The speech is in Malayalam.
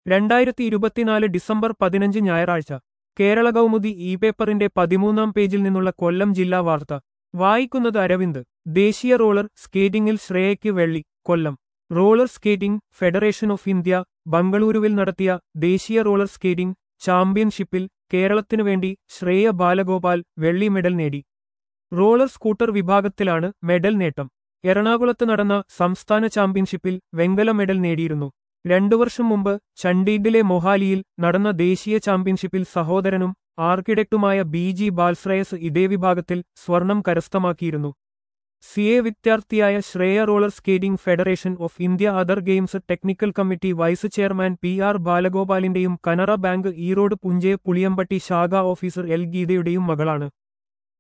രണ്ടായിരത്തി ഇരുപത്തിനാല് ഡിസംബർ പതിനഞ്ച് ഞായറാഴ്ച കേരള കൗമുദി ഇ പേപ്പറിന്റെ പതിമൂന്നാം പേജിൽ നിന്നുള്ള കൊല്ലം ജില്ലാ വാർത്ത വായിക്കുന്നത് അരവിന്ദ് ദേശീയ റോളർ സ്കേറ്റിംഗിൽ ശ്രേയയ്ക്ക് വെള്ളി Kollam roller skating federation of India ബംഗളൂരുവിൽ നടത്തിയ ദേശീയ റോളർ സ്കേറ്റിംഗ് ചാമ്പ്യൻഷിപ്പിൽ കേരളത്തിനു വേണ്ടി ശ്രേയ ബാലഗോപാൽ വെള്ളി മെഡൽ നേടി റോളർ സ്കൂട്ടർ വിഭാഗത്തിലാണ് മെഡൽ നേട്ടം എറണാകുളത്ത് നടന്ന സംസ്ഥാന ചാമ്പ്യൻഷിപ്പിൽ വെങ്കല മെഡൽ നേടിയിരുന്നു രണ്ടു വർഷം മുമ്പ് ചണ്ഡീഗഡിലെ മൊഹാലിയിൽ നടന്ന ദേശീയ ചാമ്പ്യൻഷിപ്പിൽ സഹോദരനും ആർക്കിടെക്റ്റുമായ ബി ജി ബാൽശ്രേയസ് ഇതേ വിഭാഗത്തിൽ സ്വർണം കരസ്ഥമാക്കിയിരുന്നു സി എ വിദ്യാർത്ഥിയായ Shreya roller skating federation of India other games technical committee vice chairman P R ബാലഗോപാലിന്റെയും കനറ ബാങ്ക് ഈറോഡ് പുഞ്ചെ പുളിയമ്പട്ടി ശാഖാ ഓഫീസർ എൽ ഗീതയുടെയും മകളാണ്